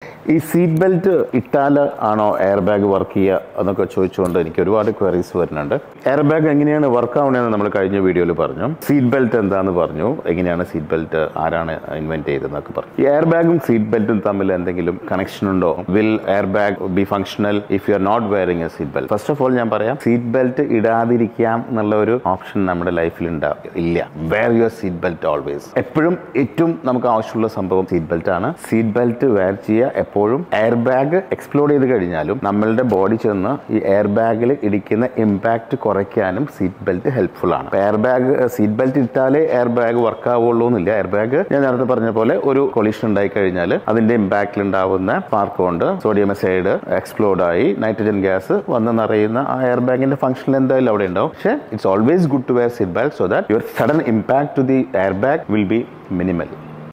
ഈ seat belt ഇട്ടാൽ ആണോ എയർ ബാഗ് വർക്ക് ചെയ്യുക എന്നൊക്കെ ചോദിച്ചുകൊണ്ട് എനിക്ക് ഒരുപാട് ക്വയറീസ് വരുന്നുണ്ട് എയർ ബാഗ് എങ്ങനെയാണ് വർക്ക് ആവണതെന്ന് നമ്മൾ കഴിഞ്ഞ വീഡിയോയിൽ പറഞ്ഞു സീറ്റ് ബെൽറ്റ് എന്താന്ന് പറഞ്ഞു എങ്ങനെയാണ് സീറ്റ് ബെൽറ്റ് ആരാണ് ഇൻവെന്റ് ചെയ്തതെന്നൊക്കെ പറഞ്ഞു ഈ എയർ ബാഗും സീറ്റ് ബെൽറ്റും തമ്മിൽ എന്തെങ്കിലും കണക്ഷൻ ഉണ്ടോ will air bag be functional if you are not wearing a seat belt first of all ഞാൻ പറയാം സീറ്റ് ബെൽറ്റ് ഇടാതിരിക്കാം എന്നുള്ള ഒരു ഓപ്ഷൻ നമ്മുടെ ലൈഫിൽ ഉണ്ടാവും ഇല്ല wear your seat belt always എപ്പോഴും ഏറ്റവും നമുക്ക് ആവശ്യമുള്ള സംഭവം സീറ്റ് ബെൽറ്റ് ആണ് സീറ്റ് ബെൽറ്റ് വെയർ ചെയ്യുക എപ്പോഴും എയർ ബാഗ് എക്സ്പ്ലോഡ് ചെയ്ത് കഴിഞ്ഞാലും നമ്മളുടെ ബോഡി ചെന്ന് ഈ എയർ ബാഗിൽ ഇടിക്കുന്ന ഇമ്പാക്റ്റ് കുറയ്ക്കാനും സീറ്റ് ബെൽറ്റ് ഹെൽപ്ഫുൾ ആണ് എയർ ബാഗ് സീറ്റ് ബെൽറ്റ് ഇട്ടാലേ എയർ ബാഗ് വർക്ക് ആവുള്ളൂ എന്നില്ല എയർ ബാഗ് ഞാൻ നേരത്തെ പറഞ്ഞ പോലെ ഒരു കൊളീഷൻ ഉണ്ടായി കഴിഞ്ഞാൽ അതിന്റെ ഇമ്പാക്റ്റിൽ ഉണ്ടാവുന്ന സ്പാർക്ക് കൊണ്ട് സോഡിയം സൈഡ് എക്സ്പ്ലോഡ് ആയി നൈട്രജൻ ഗ്യാസ് വന്ന് നിറയുന്ന ആ എയർ ബാഗിന്റെ ഫംഗ്ഷൻ എന്തായാലും അവിടെ ഉണ്ടാവും പക്ഷേ it's always good to wear seat belt so that your sudden impact to the air bag will be minimal